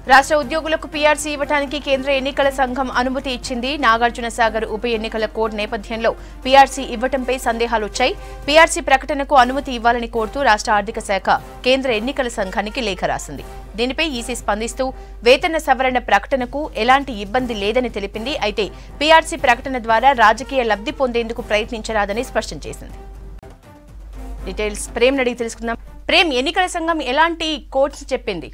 రాష్ట్ర ఉద్యోగులకు పీఆర్సీ ఇవ్వడానికి కేంద్ర ఎన్నికల సంఘం అనుమతి ఇచ్చింది నాగార్జున సాగర్ ఉప ఎన్నికల కోడ్ నేపథ్యంలో పీఆర్సీ ఇవ్వటంపై సందేహాలు వచ్చాయి పీఆర్సీ ప్రకటనకు అనుమతి ఇవ్వాలని కోరుతూ రాష్ట్ర ఆర్థిక శాఖ కేంద్ర ఎన్నికల సంఘానికి లేఖ రాసింది దీనిపై ఈసీ స్పందిస్తూ వేతన సవరణ ప్రకటనకు ఎలాంటి ఇబ్బంది లేదని తెలిపింది అయితే పీఆర్సీ ప్రకటన ద్వారా రాజకీయ లబ్ధి పొందేందుకు ప్రయత్నించరాదని స్పష్టం చేసింది డీటెయిల్స్ ప్రేమ్ అడిగి తెలుసుకుందాం ప్రేమ్ ఎన్నికల సంఘం ఎలాంటి కోర్ట్స్ చెప్పింది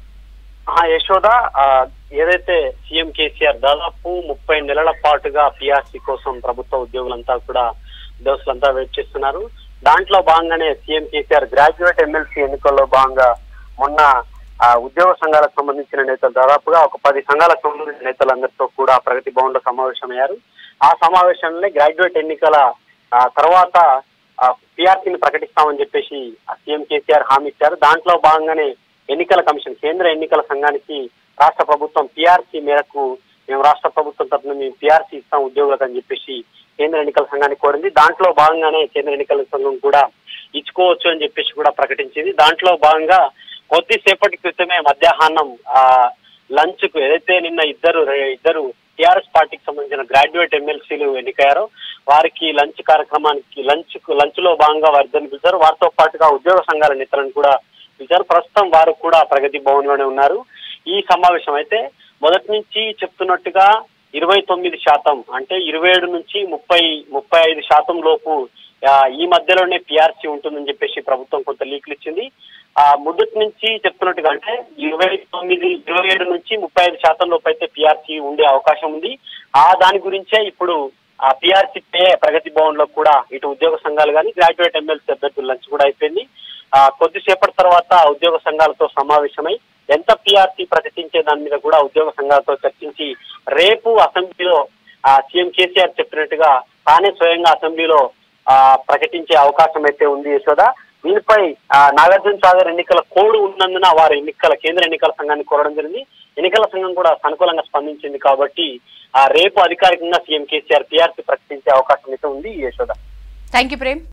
ఆ యశోద ఆ, ఏదైతే సీఎం కేసీఆర్ దాదాపు ముప్పై నెలల పాటుగా పిఆర్సీ కోసం ప్రభుత్వ ఉద్యోగులంతా కూడా ఉద్యోగులంతా వెయిట్ చేస్తున్నారు దాంట్లో భాగంగానే సీఎం కేసీఆర్ గ్రాడ్యుయేట్ ఎమ్మెల్సీ ఎన్నికల్లో భాగంగా మొన్న ఆ, ఉద్యోగ సంఘాలకు సంబంధించిన నేతలు దాదాపుగా ఒక పది సంఘాలకు సంబంధించిన నేతలందరితో కూడా ప్రగతి భవన్ లో సమావేశమయ్యారు ఆ సమావేశంలో గ్రాడ్యుయేట్ ఎన్నికల ఆ, తర్వాత పిఆర్సీని ప్రకటిస్తామని చెప్పేసి ఆ సీఎం కేసీఆర్ హామీ ఇచ్చారు దాంట్లో భాగంగానే ఎన్నికల కమిషన్ కేంద్ర ఎన్నికల సంఘానికి రాష్ట్ర ప్రభుత్వం పిఆర్సీ మేరకు మేము రాష్ట్ర ప్రభుత్వం తరఫున మేము పిఆర్సీ ఇస్తాం ఉద్యోగులకు అని చెప్పేసి కేంద్ర ఎన్నికల సంఘానికి కోరింది దాంట్లో భాగంగానే కేంద్ర ఎన్నికల సంఘం కూడా ఇచ్చుకోవచ్చు అని చెప్పేసి కూడా ప్రకటించింది దాంట్లో భాగంగా కొద్దిసేపటి క్రితమే మధ్యాహ్నం ఆ లంచ్ కు ఏదైతే నిన్న ఇద్దరు ఇద్దరు టిఆర్ఎస్ పార్టీకి సంబంధించిన గ్రాడ్యుయేట్ ఎమ్మెల్సీలు ఎన్నికయ్యారో వారికి లంచ్ కార్యక్రమానికి లంచ్ కు లంచ్ లో భాగంగా వారిద్దరిని పిలిచారు వారితో పాటుగా ఉద్యోగ సంఘాల నేతలను కూడా పిలిచారు ప్రస్తుతం వారు కూడా ప్రగతి భవన్ లోనే ఉన్నారు ఈ సమావేశం అయితే మొదటి నుంచి చెప్తున్నట్టుగా ఇరవై తొమ్మిది శాతం అంటే ఇరవై ఏడు నుంచి ముప్పై ముప్పై ఐదు శాతం లోపు ఆ, ఈ మధ్యలోనే పిఆర్సీ ఉంటుందని చెప్పేసి ప్రభుత్వం కొంత లీకులు ఇచ్చింది ఆ మొదటి నుంచి చెప్తున్నట్టుగా అంటే ఇరవై తొమ్మిది ఇరవై ఏడు నుంచి ముప్పై ఐదు శాతం లోపు అయితే పిఆర్సీ ఉండే అవకాశం ఉంది ఆ దాని గురించే ఇప్పుడు ఆ పిఆర్సీ పే ప్రగతి భవన్ లో కూడా ఇటు ఉద్యోగ సంఘాలు కానీ గ్రాడ్యుయేట్ ఎమ్మెల్సీ అభ్యర్థుల లంచ్ కూడా అయిపోయింది ఆ కొద్దిసేపటి తర్వాత ఉద్యోగ సంఘాలతో సమావేశమై ఎంత పిఆర్సీ ప్రకటించే దాని మీద కూడా ఉద్యోగ సంఘాలతో చర్చించి రేపు అసెంబ్లీలో ఆ సీఎం కేసీఆర్ చెప్పినట్టుగా తానే స్వయంగా అసెంబ్లీలో ఆ ప్రకటించే అవకాశం అయితే ఉంది యశోద దీనిపై ఆ, నాగార్జున సాగర్ ఎన్నికల కోడ్ ఉన్నందున వారు ఎన్నికల కేంద్ర ఎన్నికల సంఘాన్ని కోరడం జరిగింది ఎన్నికల సంఘం కూడా సానుకూలంగా స్పందించింది కాబట్టి ఆ రేపు అధికారికంగా సీఎం కేసీఆర్ పిఆర్సీ ప్రకటించే అవకాశం అయితే ఉంది యశోద థ్యాంక్ యూ ప్రేమ్